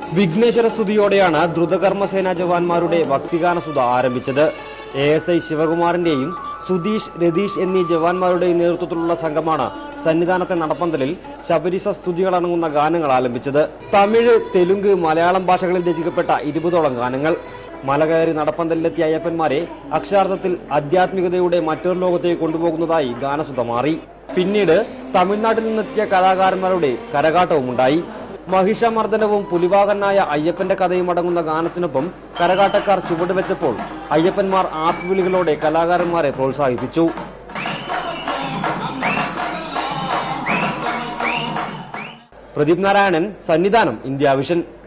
വിഘ്നേശ്വര സ്തുതിയോടെയാണ് ദ്രുതകർമ്മസേന ജവാന്മാരുടെ ഭക്തിഗാനസുധ ആരംഭിച്ചത് എ എസ് ഐ ശിവകുമാറിന്റെയും സുധീഷ് രതീഷ് എന്നീ ജവാന്മാരുടെ നേതൃത്വത്തിലുള്ള സംഘമാണ് സന്നിധാനത്തെ നടപ്പന്തലിൽ ശബരിശ സ്തുതികൾ അടങ്ങുന്ന ഗാനങ്ങൾ ആലപിച്ചത് തമിഴ് തെലുങ്ക് മലയാളം ഭാഷകളിൽ രചിക്കപ്പെട്ട ഇരുപതോളം ഗാനങ്ങൾ മല കയറി നടപ്പന്തലിലെത്തിയ അയ്യപ്പന്മാരെ അക്ഷരാർത്ഥത്തിൽ ആധ്യാത്മികതയുടെ മറ്റൊരു ലോകത്തേക്ക് കൊണ്ടുപോകുന്നതായി ഗാനസുധ മാറി പിന്നീട് തമിഴ്നാട്ടിൽ നിന്നെത്തിയ കലാകാരന്മാരുടെ കരകാട്ടവുമുണ്ടായി മഹിഷമർദ്ദനവും പുലിവാകനായ അയ്യപ്പന്റെ കഥയും അടങ്ങുന്ന ഗാനത്തിനൊപ്പം കരകാട്ടക്കാർ ചുവടുവെച്ചപ്പോൾ അയ്യപ്പന്മാർ ആർപ്പുവിളികളോടെ കലാകാരന്മാരെ പ്രോത്സാഹിപ്പിച്ചു പ്രദീപ് നാരായണൻ സന്നിധാനം ഇന്ത്യ വിഷൻ